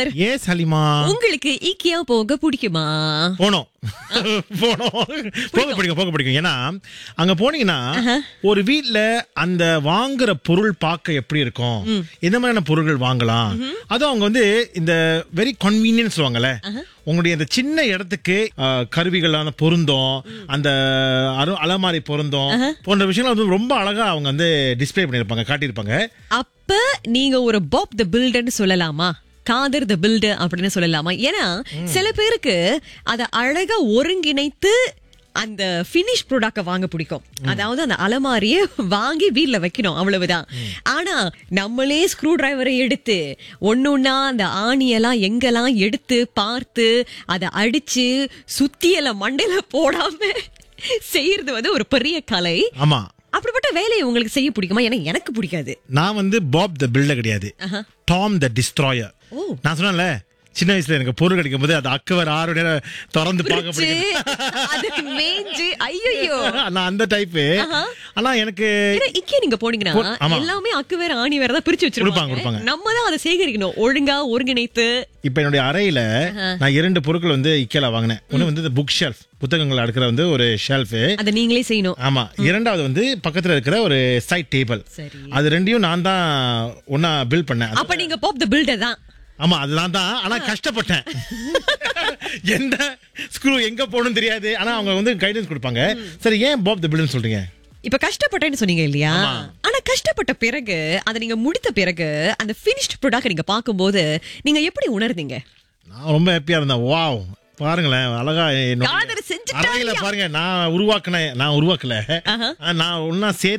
Kader ace Halima உங்களுக்கு ஈக்கியா போக பிடிக்குமா போனோம் போனோம் போக பிடிக்கும் போக பிடிக்கும் ஏன்னா அங்க போனீங்கன்னா ஒரு வீட்ல அந்த வாங்குற பொருள் பார்க்க எப்படி இருக்கும் எந்த மாதிரியான பொருட்கள் வாங்கலாம் அதுவும் அவங்க வந்து இந்த வெரி கன்வீனியன்ஸ் சொல்லுவாங்கல்ல உங்களுடைய அந்த சின்ன இடத்துக்கு அஹ், கருவிகளான பொருந்தம் அந்த அரு- அலமாரி பொருந்தம் போன்ற விஷயங்கள் வந்து ரொம்ப அழகா அவங்க வந்து டிஸ்ப்ளே பண்ணியிருப்பாங்க காட்டியிருப்பாங்க அப்ப நீங்க ஒரு பாப் த பில்டர்னு சொல்லலாமா காதர் த பில்டர் அப்படின்னு சொல்லலாமா ஏன்னா சில பேருக்கு அத அழகா ஒருங்கிணைத்து அந்த பினிஷ் ப்ராடக்ட வாங்க பிடிக்கும் அதாவது அந்த அலமாரியை வாங்கி வீட்ல வைக்கணும் அவ்வளவுதான் ஆனா நம்மளே ஸ்க்ரூ டிரைவரை எடுத்து ஒன்னொன்னா அந்த ஆணியெல்லாம் எங்கெல்லாம் எடுத்து பார்த்து அதை அடிச்சு சுத்தியெல்லாம் மண்டையில போடாம செய்யறது வந்து ஒரு பெரிய கலை ஆமா அப்படிப்பட்ட வேலையை உங்களுக்கு செய்ய பிடிக்குமா ஏன்னா எனக்கு பிடிக்காது நான் வந்து பாப் த பில்டர் கிடையாது டாம் த டிஸ்ட்ராயர் ஓ. நான் சொன்னேன்ல சின்ன வயசுல எனக்கு பொருள் கிடைக்கும் போது அது அக்கவர் ஆறு நேரம் திறந்து பார்க்க பிரிச்சு, பிடிக்கும் அதுக்கு மேய்ஞ்சு ஐயோ நான் அந்த டைப்பு ஆனா எனக்கு இக்கே நீங்க போனீங்கன்னா போ- ஆமா. எல்லாமே அக்கு வேற ஆணி வேற தான் பிரிச்சு கொடுப்பாங்க, வச்சிருப்பாங்க கொடுப்பாங்க. நம்ம தான் அதை சேகரிக்கணும் ஒழுங்கா ஒருங்கிணைத்து இப்ப என்னுடைய அறையில நான் இரண்டு பொருட்கள் வந்து இக்கேல வாங்கினேன் ஒண்ணு வந்து இந்த புக் ஷெல்ஃப் புத்தகங்கள் அடுக்கிற வந்து ஒரு ஷெல்ஃப் அதை நீங்களே செய்யணும் ஆமா இரண்டாவது வந்து பக்கத்துல இருக்கிற ஒரு சைட் டேபிள் சரி அது ரெண்டையும் நான் தான் ஒன்னா பில்ட் பண்ணேன் அது- அப்ப நீங்க பாப் த பில்டர் தான் ஆமா அதுதான் தான் ஆனா கஷ்டப்பட்டேன் எந்த ஸ்க்ரூ எங்க போகணும் தெரியாது ஆனா அவங்க வந்து கைடன்ஸ் கொடுப்பாங்க சரி ஏன் பாப் த பில்டர்னு சொல்றீங்க இப்ப கஷ்டப்பட்டேன்னு சொன்னீங்க இல்லையா ஆமா. ஆனா கஷ்டப்பட்ட பிறகு அதை நீங்க முடித்த பிறகு அந்த பினிஷ்ட் ப்ராடக்ட் நீங்க பாக்கும்போது நீங்க எப்படி உணர்ந்தீங்க நான் ரொம்ப ஹாப்பியா இருந்தேன் வாவ் பாருங்களேன் அழகா என்னுடைய காதல் செஞ்சுட்டா அறையில பாருங்க நான் உருவாக்குனேன் நான் உருவாக்கல ஆஹா. நான் ஒன்னா சேர்த்து